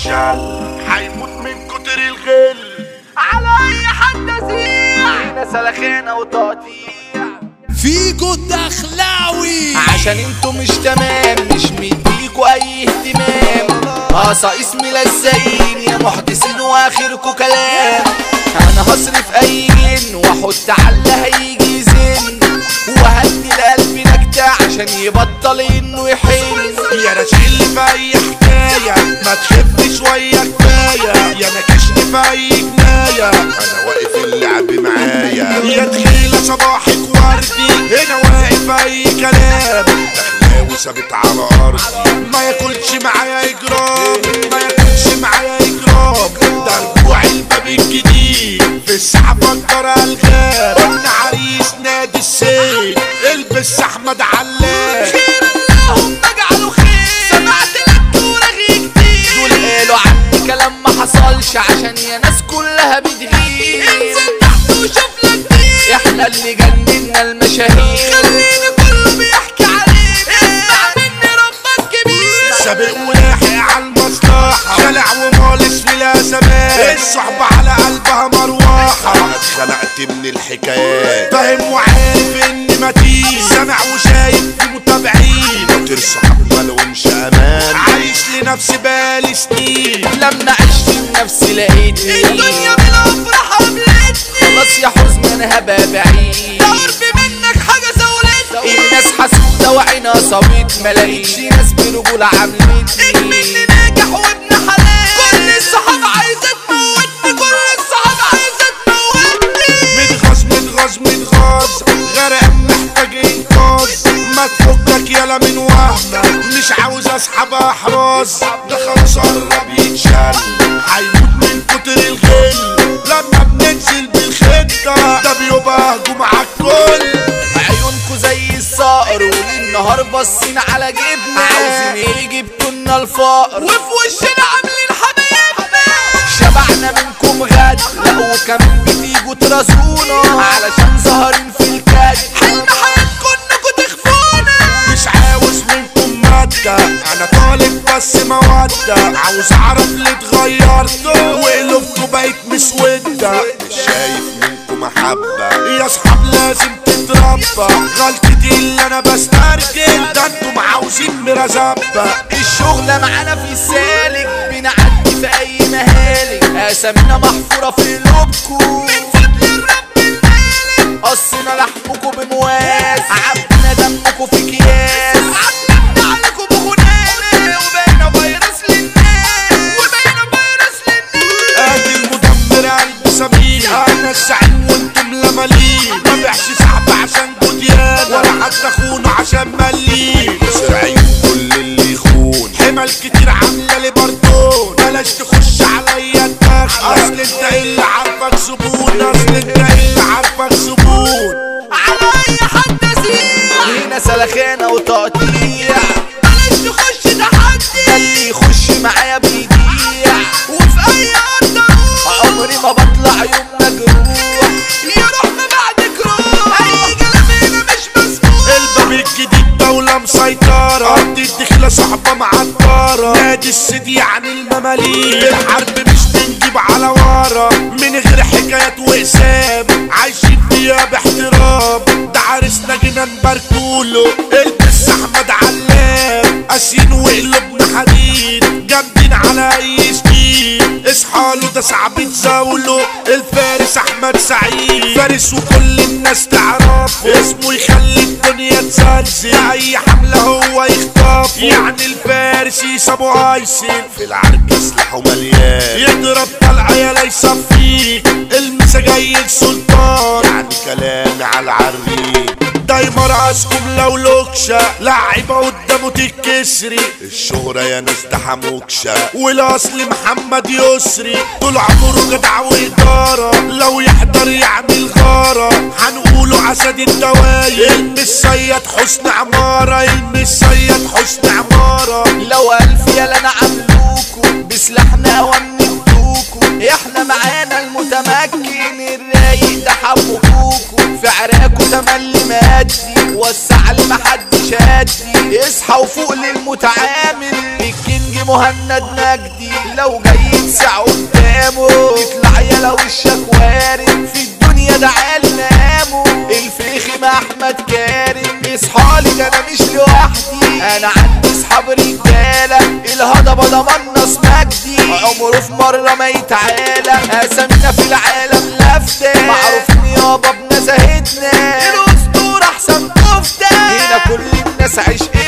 بيتشل هيموت من كتر الغل على اي حد ازيع هنا سلخانه وتقطيع فيجو الدخلاوي عشان انتوا مش تمام مش مديكوا اي اهتمام قاصة اسمي لزقين يا محدثين واخركوا كلام انا هصرف اي جن واحط على اللي هيجي زن وهدي لقلبي نكتة عشان يبطل انه يحن يا رشيل في اي حكاية ما تخف شوية كفاية يا نكشني في اي جناية انا واقف اللعب معايا يا تخيلة صباحك وردي هنا واقف اي كلام دخلاوي ثابت على ارضي ما ياكلش معايا اجرام ما ياكلش معايا اجرام ده رجوع الباب الجديد في الساعة فكر الغاب انا عريس نادي السيد البس احمد علام اللهم اجعله خير سمعت لك ورغي كتير دول قالوا عني كلام ما حصلش عشان يا ناس كلها بتغير انزل تحت وشوف لك دي احنا اللي جننا المشاهير خليني كله بيحكي عليك اسمع مني ربك كبير سابق ولاحق على المصلحة خلع ومالس ولا زمان الصحبة على قلبها مروحة اتخلقت من الحكايات فاهم وعارف اني متين سامع وشايف في متابعين خاطر صحاب مالهمش امان عايش لنفسي بالي سنين لما عشت لنفسي لقيتني الدنيا بالافراح قابلتني خلاص يا حزن انا هبقى بعيد قرب منك حاجه زولتني الناس حسودة وعينها صابت ما لقيتش ناس برجولة عملتني مني ناجح وابن حلال كل الصحاب عايزة تموتني كل الصحاب عايزة تموتني متغاظ متغاظ متغاظ غرق محتاج انقاذ ما تفكك يلا من وهمك مش عاوز اسحب احراز ده خلاص قرب يتشل هيموت من كتر الغل لما بننزل بالخطة ده بيبقى هجوم عالكل عيونكوا زي الصقر وللنهار باصين على جبنا عاوزين ايه جبتوا لنا الفقر وفي وشنا عاملين حبايبنا شبعنا منكم غد لا وكمان بتيجوا ترازونا علشان ظاهرين في الكاد حلم حياتكم انكوا تخفونا مش عاوز منكم مادة انا طالب بس مودة عاوز اعرف ليه اتغيرتوا وقلوبكم بقت مسودة مش شايف منكم محبة يا اصحاب لازم تتربى غلطتي اللي انا بسترجل ده انتم عاوزين مرزبة الشغلة معانا في السالك بنعدي في اي مهالك اسامينا محفورة في قلوبكم من فضل الرب المالك قصنا لحمكم بمواس عبنا دمكم في اكياس عبنا عليكم بغنالة وبقينا فيروس للناس وبقينا فيروس للناس ادي المدمر قلبي سبيل انا الزعيم وانتم لمالين ما بيعش صعب عشان جديان ولا حتى خونه عشان مليين سرعين كل اللي يخون حمل كتير عامله لي بردون بلاش تخش عليا الدخل اصل انت اللي عارفك زبون اصل انت اللي عارفك زبون على اي حد ازيع هنا سلخانة وتقطيع بلاش نخش تحدي ده اللي يخش معايا بيضيع وفي اي ارض اروح عمري ما بطلع يوم مجروح يروح ما بعدك روح اي كلام هنا مش مسموح الباب الجديد دولة مسيطرة أرض الدخلة صحبة معطرة نادي السيدي يعني المماليك الحرب مش بنجيب على ورا من غير حكايات وإقسام عايشين فيها باحترام ده عرسنا جنان باركوله البس أحمد علام قاسيين وقلوبنا حديد جامدين على أي سبيد اصحى له ده صعب تزاوله الفارس أحمد سعيد فارس وكل الناس تعرفه اسمه يخلي الدنيا تزلزل اي حملة هو يخطفه يعني الفارس يسابه ايسن في العرك سلاحه مليان يضرب طلقة يا يصفيك المسا جاي السلطان يعني كلامي على العريق دايما راسكم لو لوكشة لعيبة قدامه تتكسري الشهرة يا ناس ده حموكشة والاصل محمد يسري طول عمره جدع وإدارة لو يحضر يعمل غارة هنقوله عسد الدواير المسيد حسن عمارة المسيد حسن عمارة لو الف يا لنا عملوكوا بسلاحنا ومنكتوكوا احنا معانا المتمكن الرايق ده حبكوكوا في عراكوا تملي مادي وسع لمحدش هادي اصحى وفوق للمتعامل الكينج مهند مجدي لو جاي تسع قدامه يطلع يلا وشك وارد في الدنيا ده عالم نامه الفخم احمد كارم اصحالي ده انا مش لوحدي انا عندي اصحاب رجاله الهضبه ده منص مجدي عمره في مره ما يتعالى اسامينا في العالم لفته معروفين يابا بنزاهتنا الاسطوره احسن كفته هنا كل الناس عشقنا